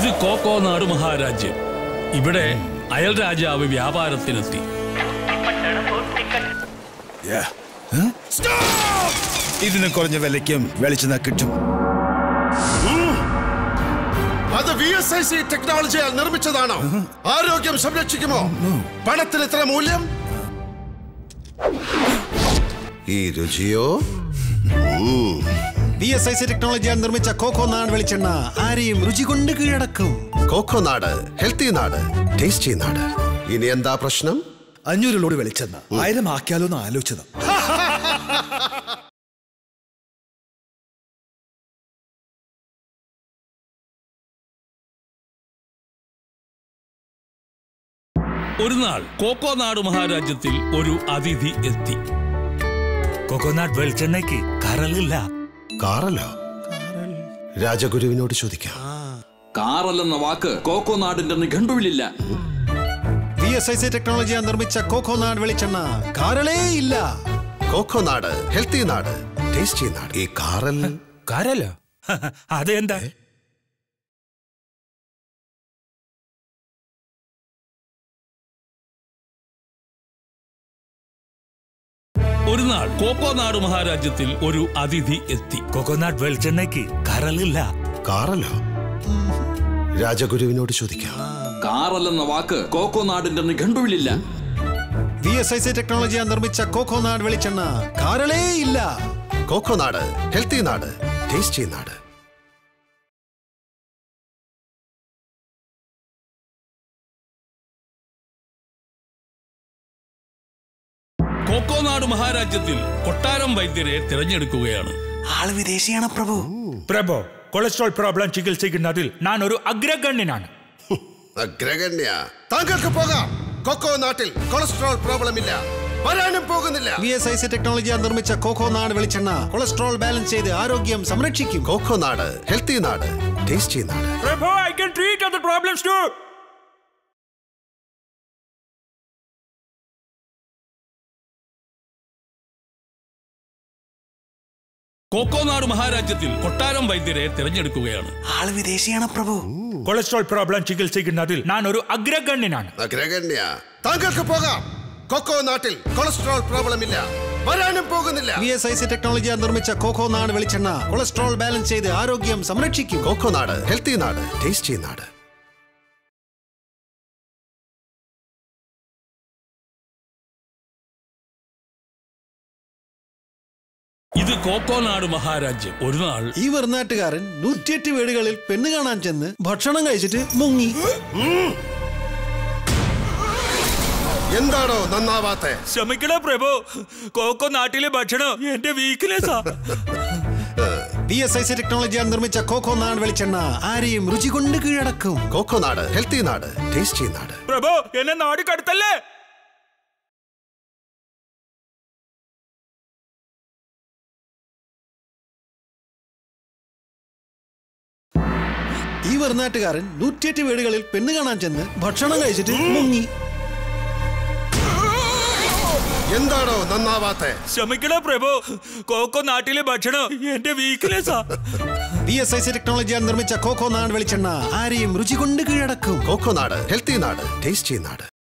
ഇത് കോക്കോനാട് മഹാരാജ്യം ഇവിടെ അയൽ രാജാവ് വ്യാപാരത്തിനെത്തി ഇതിന് കുറഞ്ഞ വിലയ്ക്കും വെളിച്ചെണ്ണ കിട്ടും അത് വി എസ് ഐ സി ടെക്നോളജിയാൽ നിർമ്മിച്ചതാണോ ആരോഗ്യം സംരക്ഷിക്കുമോ പണത്തിന് ഇത്ര മൂല്യം ഈ രുചിയോ ബി എസ് ഐ സി ടെക്നോളജിയാൽ നിർമ്മിച്ച കോക്കോ നാട് വെളിച്ചെണ്ണ ആരെയും രുചി കൊണ്ട് കീഴടക്കും കോക്കോ നാട് ഹെൽത്തി നാട് ടേസ്റ്റി നാട് ഇനി എന്താ പ്രശ്നം അഞ്ഞൂറ് ലോഡ് വെളിച്ചെണ്ണ ആയിരം ആക്കിയാലോ എന്ന് ആലോചിച്ചത് ഒരു നാൾ കോക്കോനാട് മഹാരാജ്യത്തിൽ ഒരു അതിഥി എത്തി കൊക്കോനാട്ട് വെളിച്ചെണ്ണയ്ക്ക് കറലില്ല കാറല്ലോ രാജഗുരുവിനോട് ചോദിക്കാം കാറല്ലെന്ന വാക്ക് കോക്കോനാടിന്റെ നിഘണ്ടുവിലില്ല ബി എസ് ഐ സി ടെക്നോളജിയാൽ നിർമ്മിച്ച കോക്കോ നാട് വെളിച്ചെണ്ണ കാരളേ ഇല്ല കോക്കോ നാട് ഹെൽത്തി നാട് ടേസ്റ്റി നാട് ഈ കാറൽ കരലോ അതെന്താ ഒരു നാൾ കോക്കോനാട് മഹാരാജ്യത്തിൽ ഒരു അതിഥി എത്തി കൊക്കോനാട്ട് വെളിച്ചെണ്ണയ്ക്ക് കറലില്ല കാറല്ലോ രാജഗുരുവിനോട് ചോദിക്കാം കാറല്ലെന്ന വാക്ക് കോക്കോനാടിന്റെ നിഘണ്ടുവിലില്ല ബി എസ് ഐ സി ടെക്നോളജിയാൽ നിർമ്മിച്ച കോക്കോ നാട് വെളിച്ചെണ്ണ കാരളേ ഇല്ല കോക്കോ നാട് ഹെൽത്തി നാട് ടേസ്റ്റി നാട് കോക്കോനാട് മഹാരാജ്യത്തിൽ കൊട്ടാരം വൈദ്യരെ തിരഞ്ഞെടുക്കുകയാണ് ആള് വിദേശിയാണ് പ്രഭു പ്രഭോ കൊളസ്ട്രോൾ പ്രോബ്ലം ചികിത്സിക്കുന്നതിൽ ഞാൻ ഒരു അഗ്രഗണ്യനാണ് അഗ്രഗണ്യ താങ്കൾക്ക് പോകാം കൊക്കോ നാട്ടിൽ കൊളസ്ട്രോൾ പ്രോബ്ലം ഇല്ല വരാനും പോകുന്നില്ല ബി എസ് ഐ സി ടെക്നോളജിയാൽ നിർമ്മിച്ച കോക്കോ നാട് വെളിച്ചെണ്ണ കൊളസ്ട്രോൾ ബാലൻസ് ചെയ്ത് ആരോഗ്യം സംരക്ഷിക്കും കോക്കോ നാട് ഹെൽത്തി നാട് ടേസ്റ്റി നാട് പ്രഭോ I can treat other problems to കോക്കോനാട് മഹാരാജ്യത്തിൽ കൊട്ടാരം വൈദ്യരെ തിരഞ്ഞെടുക്കുകയാണ് ആള് വിദേശിയാണ് പ്രഭു കൊളസ്ട്രോൾ പ്രോബ്ലം ചികിത്സിക്കുന്നതിൽ ഞാൻ ഒരു അഗ്രഗണ്യനാണ് അഗ്രഗണ്യ താങ്കൾക്ക് പോകാം കൊക്കോ നാട്ടിൽ കൊളസ്ട്രോൾ പ്രോബ്ലം ഇല്ല വരാനും പോകുന്നില്ല ബി എസ് ഐ സി ടെക്നോളജിയാൽ നിർമ്മിച്ച കോക്കോ നാട് വെളിച്ചെണ്ണ കൊളസ്ട്രോൾ ബാലൻസ് ചെയ്ത് ആരോഗ്യം സംരക്ഷിക്കും കോക്കോ നാട് ഹെൽത്തി നാട് ടേസ്റ്റി നാട് ഇത് കോക്കോനാട് മഹാരാജ്യം ഒരു നാൾ ഈ വെറുനാട്ടുകാരൻ നൂറ്റിയെട്ട് വീടുകളിൽ പെണ്ണ് കാണാൻ ചെന്ന് ഭക്ഷണം കഴിച്ചിട്ട് മുങ്ങി എന്താണോ നന്നാവാത്തെ ക്ഷമിക്കണോ പ്രഭു കോക്കോ നാട്ടിലെ ഭക്ഷണം എന്റെ വീക്ക്നെസ്സാ ബി എസ് ഐ സി ടെക്നോളജിയാൽ നിർമ്മിച്ച കോക്കോ നാട് വെളിച്ചെണ്ണ ആരെയും രുചി കൊണ്ട് കീഴടക്കും കോക്കോ നാട് ഹെൽത്തി നാട് ടേസ്റ്റി നാട് പ്രഭു എന്നെ നാട് കടത്തല്ലേ ഈ വെറുനാട്ടുകാരൻ നൂറ്റിയെട്ട് വീടുകളിൽ പെണ്ണ് കാണാൻ ചെന്ന് ഭക്ഷണം കഴിച്ചിട്ട് മുങ്ങി എന്താണോ നന്നാവാത്തെ ക്ഷമിക്കണോ പ്രഭു കോക്കോ നാട്ടിലെ ഭക്ഷണം എന്റെ വീക്ക്നെസ്സാ ബി എസ് ഐ സി ടെക്നോളജിയാൽ നിർമ്മിച്ച കോക്കോ നാട് വെളിച്ചെണ്ണ ആരെയും രുചി കൊണ്ട് കീഴടക്കും കോക്കോ നാട് ഹെൽത്തി നാട് ടേസ്റ്റി നാട്